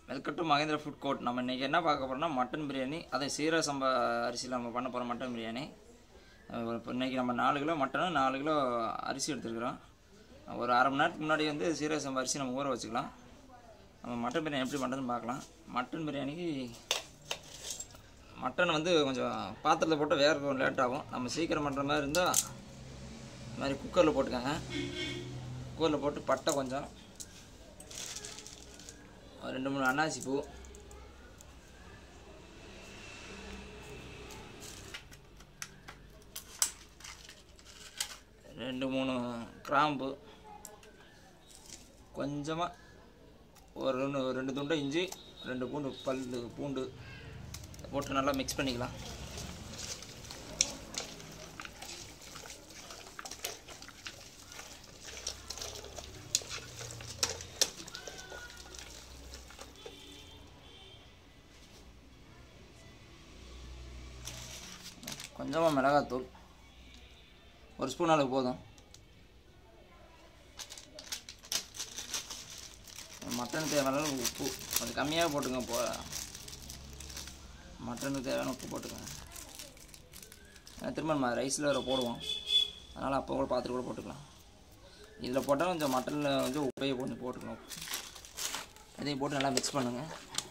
Welcome to Mahendra food court நம்ம இன்றைக்கி என்ன பார்க்க போகிறோம்னா மட்டன் பிரியாணி அதை சீரக சம்பா அரிசியில் நம்ம பண்ண போகிறோம் மட்டன் பிரியாணி அஹ் இப்போ இன்றைக்கி நம்ம நாலு கிலோ மட்டனும் நாலு கிலோ அரிசி எடுத்துருக்குறோம் ஒரு அரை மணி நேரத்துக்கு முன்னாடி வந்து சீரக சம்பா அரிசி நம்ம ஊற வச்சுக்கலாம் நம்ம மட்டன் பிரியாணி எப்படி பண்ணுறதுன்னு பார்க்கலாம் மட்டன் பிரியாணிக்கு மட்டன் வந்து கொஞ்சம் பாத்திரத்தில் போட்டு வேக கொஞ்சம் லேட் ஆகும் நம்ம சீக்கிரம் பண்ணுற மாதிரி இருந்தால் இந்த மாதிரி குக்கரில் போட்டுக்கோங்க குக்கரில் போட்டு பட்டை கொஞ்சம் ஒரு ரெண்டு மூணு அன்னாசி பூ ரெண்டு மூணு கிராம்பு கொஞ்சமாக ஒரு ரெண்டு ரெண்டு துண்டை இஞ்சி ரெண்டு பூண்டு பல் பூண்டு போட்டு நல்லா மிக்ஸ் பண்ணிக்கலாம் கொஞ்சமாக மிளகாத்தூள் ஒரு ஸ்பூன் அளவு போதும் மட்டனுக்கு தேவையான அளவு உப்பு கொஞ்சம் கம்மியாக போட்டுங்க போ மட்டனுக்கு தேவையான உப்பு போட்டுக்கோங்க ஏன்னா திரும்ப நம்ம ரைஸில் வேறு போடுவோம் அதனால் அப்போ கூட பார்த்துட்டு கூட போட்டுக்கலாம் இதில் போட்டால் கொஞ்சம் மட்டனில் வந்து உப்பையை கொஞ்சம் போட்டுக்கணும் இதையும் போட்டு நல்லா மிக்ஸ் பண்ணுங்கள்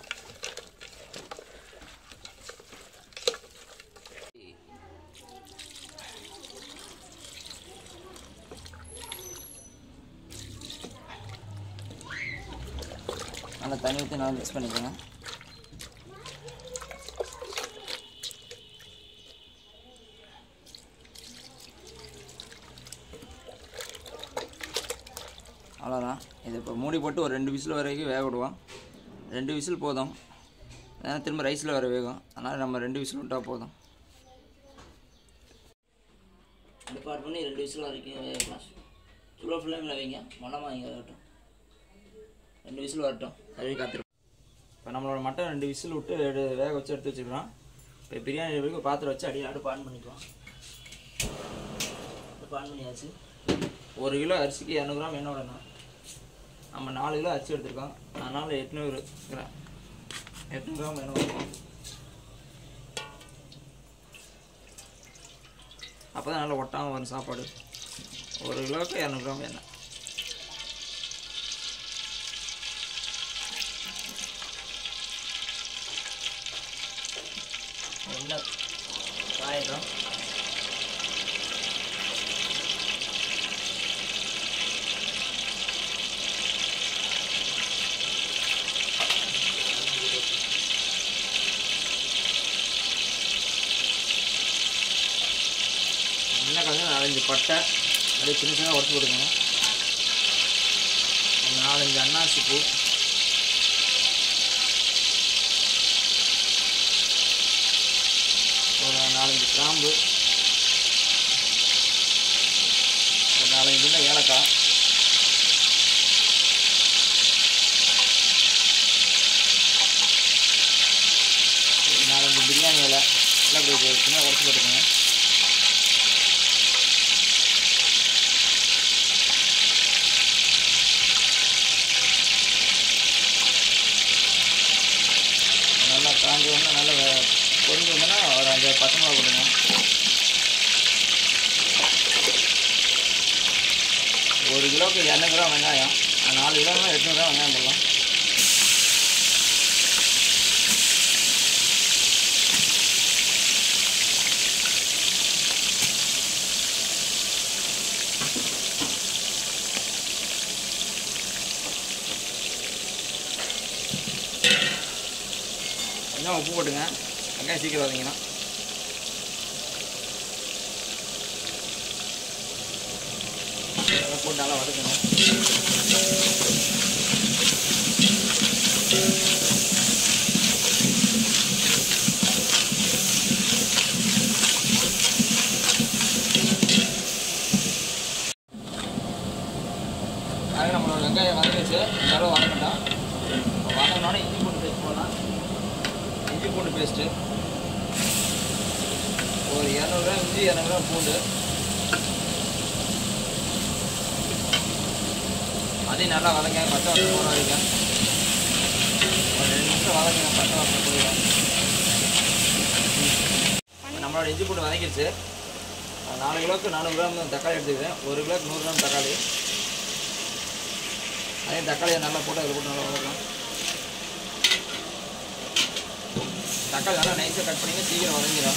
நல்லா தண்ணி ஊற்றி நல்லா மிக்ஸ் பண்ணிக்கோங்க அவ்வளோதான் இது இப்போ மூடி போட்டு ஒரு ரெண்டு விசில் வரைக்கும் வேக விடுவோம் ரெண்டு விசில் போதும் ஏன்னா திரும்ப ரைஸில் வர வேகும் அதனால் நம்ம ரெண்டு விசில் விட்டால் போதும் டிபார்ட் பண்ணி ரெண்டு விசில் வரைக்கும் வேகலாம் சுலோ ஃப்ளேமில் வைங்க மொளமா இங்கே வரட்டும் ரெண்டு விசில் வரட்டும் அது காத்திருப்போம் இப்போ நம்மளோட மட்டன் ரெண்டு விசில் விட்டு எடு- வேக வச்சு எடுத்து வச்சுக்கிறோம் இப்போ பிரியாணி வரைக்கும் பாத்திரம் வச்சு அடி அடுப்பு ஆன் பண்ணிக்குவோம் அடுப்பு ஆன் பண்ணியாச்சு ஒரு கிலோ அரிசிக்கு இரநூறு கிராம் எண்ணெய் விடணும் நம்ம நாலு கிலோ அரிசி எடுத்திருக்கோம் அதனால் எட்நூறு கிராம் எட்நூறு கிராம் எண்ணெய் விடுவோம் அப்போ தான் நல்லா ஒட்டாமல் வரும் சாப்பாடு ஒரு கிலோவுக்கு இரநூறு கிராம் எண்ணெய் எண்ணெய் காயிடும் எண்ணெய் கொஞ்சம் நாலஞ்சு பட்டை அப்படியே சின்ன சின்ன உடச்சி கொடுக்கணும் ஒரு நாலஞ்சு அன்னாசி பூ ஒரு நாலஞ்சு கிராம்பு ஒரு நாலஞ்சு துண்டை ஏலக்காய் ஒரு நாலஞ்சு பிரியாணி இலை எல்லாம் இப்படி சின்ன உடச்சி போட்டுக்கோங்க நல்லா காஞ்சி வந்து நல்லா வே- பொரிஞ்சு வந்தோன்னா ஒரு அஞ்சு பச்சை மிளகா போடுங்க ஒரு கிலோவுக்கு இரநூறு கிராம் வெங்காயம் நான் நாலு கிலோனா எட்நூறு கிராம் வெங்காயம் போடலாம் கொஞ்சம் உப்பு போட்டுங்க வெங்காயம் சீக்கிரம் வதங்கினா இதெல்லாம் போட்டு நல்லா வதக்கணும் அது நம்மளோட வெங்காயம் வதங்கிச்சு இந்த அளவு வதங்கட்டும் வதங்கினோட இஞ்சி பூண்டு பேஸ்ட் போடலாம் இஞ்சி பூண்டு பேஸ்ட்டு ஒரு இரநூறுவா இஞ்சி இரநூறுவா பூண்டு அதையும் நல்லா வதங்க பச்சை வாசம் போகிற வரைக்கும் ஒரு நிமிஷம் வதங்க பச்சை வாசனை போயிடும் நம்மளோட இஞ்சி பூண்டு வதங்கிடுச்சு அஹ் நாலு கிலோவுக்கு நானூறு கிராம் தக்காளி எடுத்துக்கிறேன் ஒரு கிலோக்கு நூறு கிராம் தக்காளி அதே தக்காளியை நல்லா போட்டு அதில் போட்டு நல்லா வதக்கலாம் தக்காளி நல்லா நைஸாக கட் பண்ணிங்க சீக்கிரம் வதங்கிடும்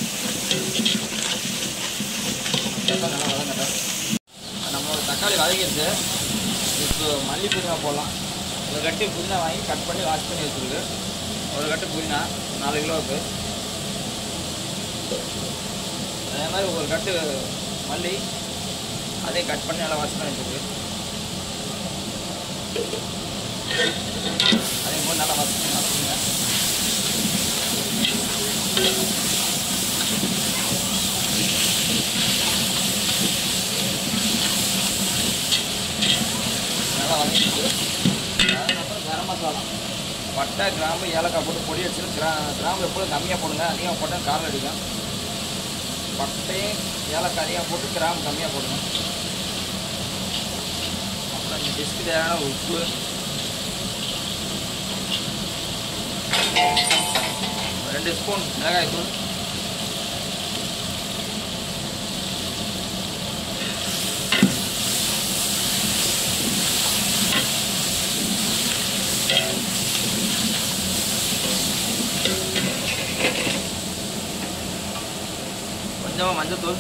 தக்காளி நல்லா வதங்கட்டும் நம்மளோட தக்காளி வதங்கிடுச்சு இப்போ மல்லி புதினா போடலாம் ஒரு கட்டு புதினா வாங்கி கட் பண்ணி வாஷ் பண்ணி வச்சுருக்கு ஒரு கட்டு புதினா நாலு கிலோவுக்கு அதே மாதிரி ஒரு கட்டு மல்லி அதையும் கட் பண்ணி நல்லா வாஷ் பண்ணி வச்சுருக்கு அதையும் போட்டு நல்லா வாஷ் பண்ணி வச்சுருங்க நல்லா வதக்கிட்டு அதுக்கப்புறம் கரம் மசாலா பட்டை கிராம்பு ஏலக்காய் போட்டு பொடி அடிச்சுட்டு கிரா கிராம்பு எப்போதும் கம்மியாக போடுங்க அதிகமாக போட்டால் காரம் அடிக்கும் பட்டையும் ஏலக்காய் அதிகமாக போட்டு கிராம்பு கம்மியாக போடுங்க அப்புறம் இந்த டிஷ்க்கு தேவையான உப்பு ரெண்டு ஸ்பூன் மிளகாய் தூள் கொஞ்சமாக மஞ்சத்தூள்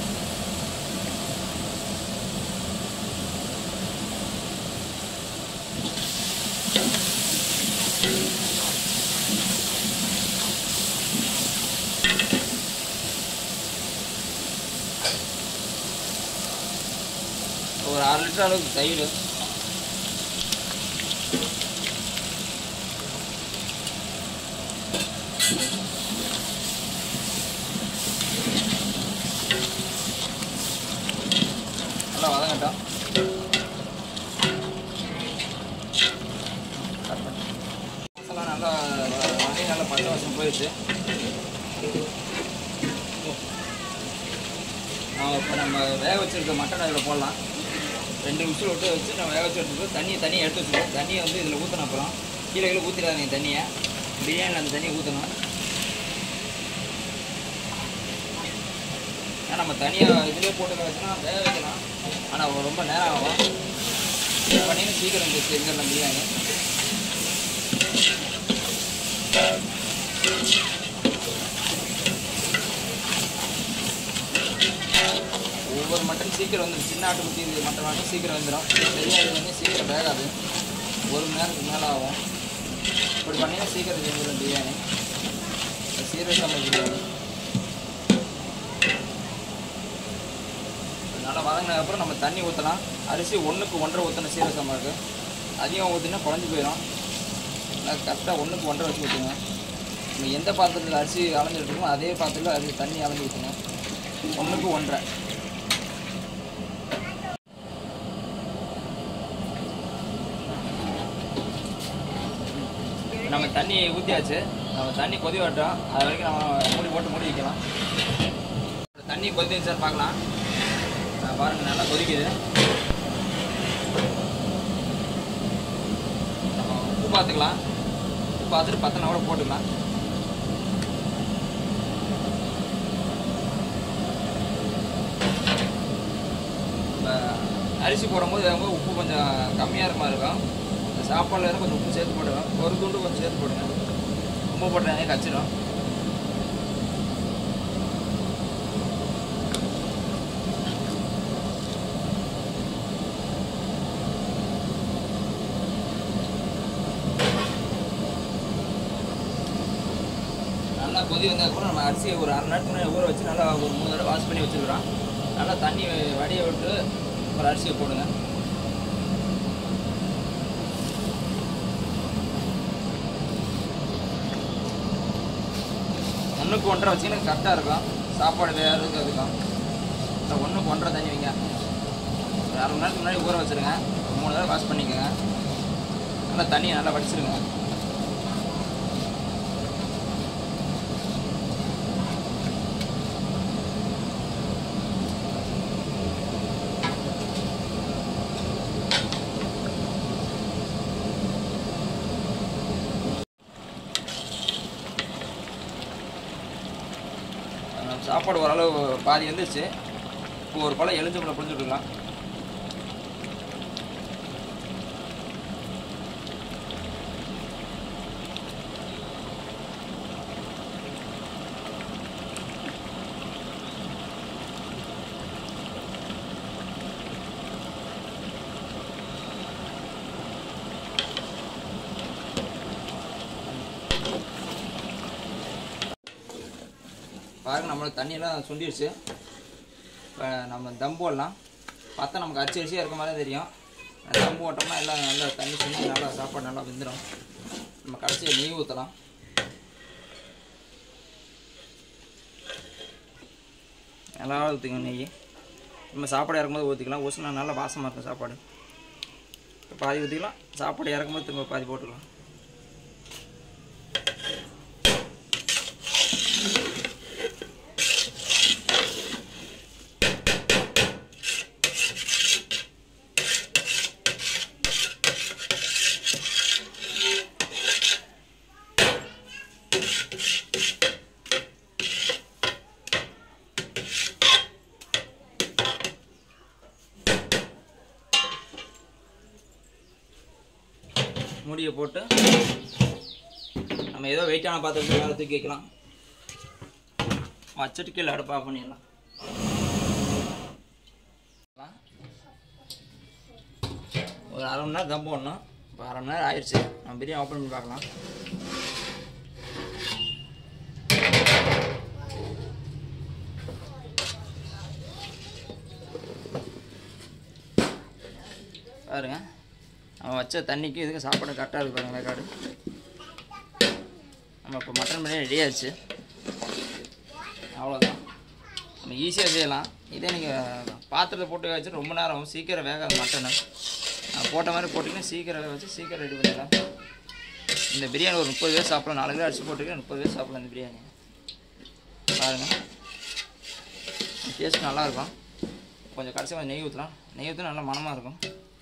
ஒரு அரை லிட்டர் அளவுக்கு தயிர் நல்லா வதங்கட்டும் Cut பண்ணு. மசாலா நல்லா வதங்கி நல்லா பச்சை வாசம் போயிடுச்சு நான் இப்போ நம்ம வேக வச்சிருக்க மட்டன் அதில் போடலாம் ரெண்டு நிமிஷம் விட்டு வச்சு நம்ம வேக வச்சு எடுத்துட்டு தண்ணியை தண்ணியை எடுத்து வச்சுருக்கோம் தண்ணியை வந்து இதில் ஊற்றணும் அப்புறம் கீழே கீழே ஊற்றிடாதீங்க தண்ணியை பிரியாணியில் அந்த தண்ணியை ஊற்றணும் ஏன்னா நம்ம தனியாக இதுலேயே போட்டு வச்சுனா வேக வைக்கலாம் ஆனால் ரொம்ப நேரம் ஆகும் இது பண்ணிங்கன்னா சீக்கிரம் இந்த செஞ்சிடலாம் பிரியாணி ஒவ்வொரு மட்டன் சீக்கிரம் வந்துடும் சின்ன ஆட்டுக்குட்டி இது மட்டன் வாங்கி சீக்கிரம் வந்துடும் பெரியாடு வந்து சீக்கிரம் வேகாது ஒரு மணி நேரத்துக்கு மேலே ஆகும் இப்படி பண்ணிங்கன்னா சீக்கிரம் செஞ்சிடும் பிரியாணி சீரக சம்பா பிரியாணி நல்லா வதங்கினதுக்கப்புறம் நம்ம தண்ணி ஊற்றலாம் அரிசி ஒன்றுக்கு ஒன்றரை ஊற்றணும் சீரக சம்பாவுக்கு அதிகம் ஊற்றினா குழஞ்சி போயிடும் கரெக்டாக ஒன்றுக்கு ஒன்றரை வச்சு ஊற்றுங்க நம்ம எந்த பாத்திரத்தில் அரிசி அலைஞ்சிட்டு இருக்கோமோ அதே பாத்திரத்தில் அரிசி தண்ணி அலைஞ்சி ஊற்றுங்க ஒன்றுக்கு ஒன்றரை நம்ம தண்ணி ஊற்றியாச்சு நம்ம தண்ணி கொதி வரட்டும் அது வரைக்கும் நம்ம மூடி போட்டு மூடி வைக்கலாம் தண்ணி கொதிச்சான்னு பார்க்கலாம் ஆ, பாருங்க நல்லா கொதிக்குது நம்ம உப்பு பார்த்துக்கலாம் உப்பு பார்த்துட்டு பத்தனை கூட போட்டுக்கலாம் இப்ப அரிசி போடும்போது அவங்க உப்பு கொஞ்சம் கம்மியாக இருக்க மாதிரி இருக்கும் இந்த சாப்பாடுல இருந்து கொஞ்சம் உப்பு சேர்த்து போடுவேன் ஒரு துண்டு கொஞ்சம் சேர்த்து போடுங்க உப்பு போட்டாங்க கச்சிடும் நல்லா கொதி வந்ததுக்கப்புறம் நம்ம அரிசியை ஒரு அரை நேரத்துக்கு முன்னாடி ஊற வச்சு நல்லா ஒரு மூணு தடவை வாஷ் பண்ணி வச்சுக்கிறோம் நல்லா தண்ணி வடிய விட்டு ஒரு அரிசியை போடுங்க ஒன்றுக்கு ஒன்றரை வச்சிங்கன்னா கரெக்டாக இருக்கும் சாப்பாடு வேறுக்கு அதுக்கும் இல்லை ஒன்றுக்கு ஒன்றரை தண்ணி வைங்க ஒரு அரை மணி நேரத்துக்கு முன்னாடி ஊற வச்சுருங்க மூணு தடவை வாஷ் பண்ணிக்கோங்க நல்லா தண்ணியை நல்லா வடிச்சிருங்க சாப்பாடு ஓரளவு பாதி வந்துருச்சு இப்போ ஒரு பழம் எலுஞ்சம்பழம் புரிஞ்சு விட்டுக்கலாம் பாருங்க நம்மளுக்கு தண்ணியெல்லாம் சுண்டிடுச்சு இப்போ நம்ம தம் போடலாம் பார்த்தா நமக்கு அரிசி அரிசியாக இருக்க மாதிரி தெரியும் தம் போட்டோம்னா எல்லாம் நல்லா தண்ணி சுண்டி நல்லா சாப்பாடு நல்லா வெந்துடும் நம்ம கடைசியாக நெய் ஊற்றலாம் நல்லா ஊற்றிக்கணும் நெய் நம்ம சாப்பாடு இறக்கும்போது ஊற்றிக்கலாம் ஊற்றினா நல்லா வாசமாக இருக்கும் சாப்பாடு இப்போ பாதி ஊற்றிக்கலாம் சாப்பாடு இறக்கும்போது திரும்ப பாதி போட்டுக்கலாம் மூடியை போட்டு நம்ம ஏதோ வெயிட்டான பாத்திரத்தை மேலே தூக்கி வைக்கலாம் வச்சுட்டு கீழே அடுப்பு ஆஃப் பண்ணிடலாம் ஒரு அரை மணி நேரம் தம் போடணும் இப்போ அரை மணி நேரம் ஆயிடுச்சு நம்ம பிரியாணி ஓப்பன் பண்ணி பார்க்கலாம் பாருங்க நம்ம வச்ச தண்ணிக்கு இதுக்கு சாப்பாடு கரெக்டாக இருக்கு பாருங்க வேக்காடு நம்ம இப்போ மட்டன் பிரியாணி ரெடி ஆயிடுச்சு அவ்வளோதான் நம்ம ஈஸியாக செய்யலாம் இதே நீங்கள் பாத்திரத்தை போட்டு வேக வச்சு ரொம்ப நேரம் ஆகும். சீக்கிரம் வேகாது மட்டனு நான் போட்ட மாதிரி போட்டிங்கன்னா சீக்கிரம் வேக வச்சு சீக்கிரம் ரெடி பண்ணிடலாம் இந்த பிரியாணி ஒரு முப்பது பேர் சாப்பிடலாம் நாலு கிலோ அரிசி போட்டுக்க முப்பது பேர் சாப்பிடலாம் இந்த பிரியாணி பாருங்கள் டேஸ்ட் நல்லாயிருக்கும் கொஞ்சம் கடைசி கொஞ்சம் நெய் ஊற்றலாம் நெய் ஊற்றினா நல்லா மணமாக இருக்கும்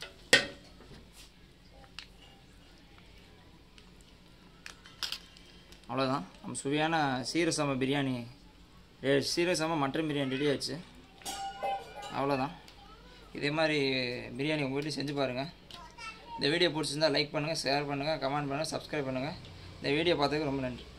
அவ்வளோதான் நம்ம சுவையான சீரசம பிரியாணி ரெ- சீரசம மட்டன் பிரியாணி ரெடி ஆச்சு அவ்வளோதான் இதே மாதிரி பிரியாணி உங்கள் வீட்டில் செஞ்சு பாருங்கள் இந்த வீடியோ பிடிச்சிருந்தா லைக் பண்ணுங்கள் ஷேர் பண்ணுங்கள் கமெண்ட் பண்ணுங்கள் சப்ஸ்கிரைப் பண்ணுங்கள் இந்த வீடியோ பார்த்ததுக்கு ரொம்ப நன்றி